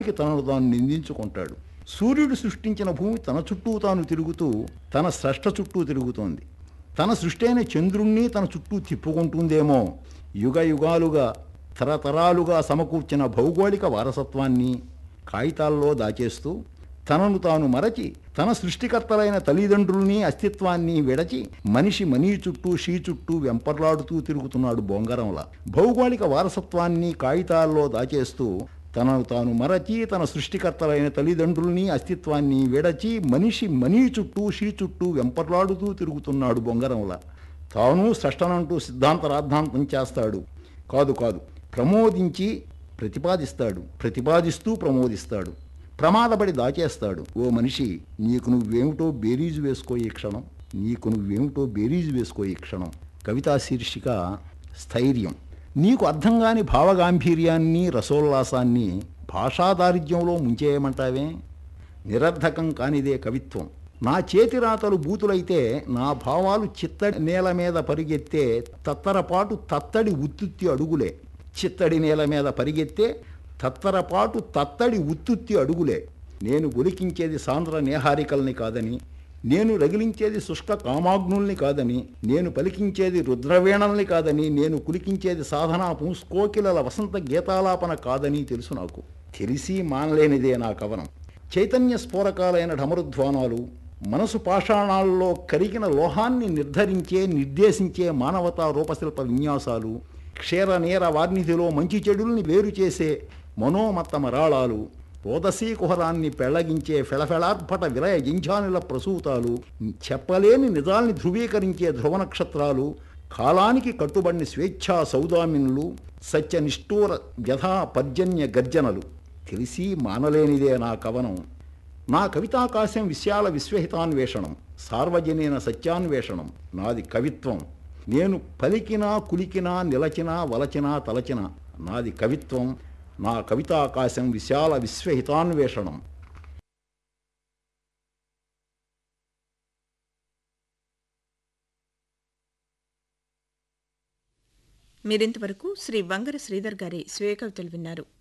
నిజానికి తనను తాను నిందించుకుంటాడు సూర్యుడు సృష్టించిన భూమి తన చుట్టూ తాను తిరుగుతూ తన స్రష్ట చుట్టూ తిరుగుతోంది తన సృష్టి అయిన చంద్రుణ్ణి తన చుట్టూ తిప్పుకుంటుందేమో యుగ యుగాలుగా తరతరాలుగా సమకూర్చిన భౌగోళిక వారసత్వాన్ని కాగితాల్లో దాచేస్తూ తనను తాను మరచి తన సృష్టికర్తలైన తల్లిదండ్రుల్ని అస్తిత్వాన్ని విడచి మనిషి మనీ చుట్టూ షీ చుట్టూ వెంపర్లాడుతూ తిరుగుతున్నాడు బొంగరంలా భౌగోళిక వారసత్వాన్ని కాగితాల్లో దాచేస్తూ తనను తాను మరచి తన సృష్టికర్తలైన తల్లిదండ్రుల్ని అస్తిత్వాన్ని విడచి మనిషి మనీ చుట్టూ షీ చుట్టూ వెంపర్లాడుతూ తిరుగుతున్నాడు బొంగరంలా తాను స్రష్టనంటూ సిద్ధాంత రాద్ధాంతం చేస్తాడు కాదు కాదు ప్రమోదించి ప్రతిపాదిస్తాడు ప్రతిపాదిస్తూ ప్రమోదిస్తాడు ప్రమాదపడి దాచేస్తాడు ఓ మనిషి నీకు నువ్వేమిటో బేరీజు వేసుకో ఈ క్షణం నీకు నువ్వేమిటో బేరీజు వేసుకో ఈ క్షణం కవితా శీర్షిక స్థైర్యం నీకు అర్థం కాని భావగాంభీర్యాన్ని రసోల్లాసాన్ని భాషాదారిద్ర్యంలో ముంచేయమంటావే నిరర్ధకం కానిదే కవిత్వం నా చేతి రాతలు బూతులైతే నా భావాలు చిత్తడి నేల మీద పరిగెత్తే తత్తరపాటు తత్తడి ఉత్తుత్తి అడుగులే చిత్తడి నేల మీద పరిగెత్తే తత్తరపాటు తత్తడి ఉత్తుత్తి అడుగులే నేను ఒలికించేది సాంద్ర నేహారికల్ని కాదని నేను రగిలించేది శుష్క కామాగ్నుల్ని కాదని నేను పలికించేది రుద్రవీణల్ని కాదని నేను కులికించేది సాధనా పుంస్కోకిలల వసంత గీతాలాపన కాదని తెలుసు నాకు తెలిసి మానలేనిదే నా కవనం చైతన్య స్ఫోరకాలైన ఢమరుధ్వానాలు మనసు పాషాణాల్లో కరిగిన లోహాన్ని నిర్ధరించే నిర్దేశించే మానవతా రూపశిల్ప విన్యాసాలు క్షీర నేర వార్నిధిలో మంచి చెడుల్ని వేరు చేసే మనోమత్త మరాళాలు రోదసీ కుహరాన్ని పెళ్లగించే ఫెళఫెళార్భట విలయ జింఝానుల ప్రసూతాలు చెప్పలేని నిజాల్ని ధృవీకరించే ధ్రువ నక్షత్రాలు కాలానికి కట్టుబడిన స్వేచ్ఛా సౌదామినులు సత్యనిష్ఠూర వ్యధా పర్జన్య గర్జనలు తెలిసి మానలేనిదే నా కవనం నా కవితాకాశం విశాల విశ్వహితాన్వేషణం సార్వజనీన సత్యాన్వేషణం నాది కవిత్వం నేను పలికినా కులికినా నిలచినా వలచినా తలచినా నాది కవిత్వం నా కవితాకాశం విశాల విశ్వహితాన్వేషణం మీరింతవరకు శ్రీ వంగర శ్రీధర్ గారి స్వీయ కవితలు విన్నారు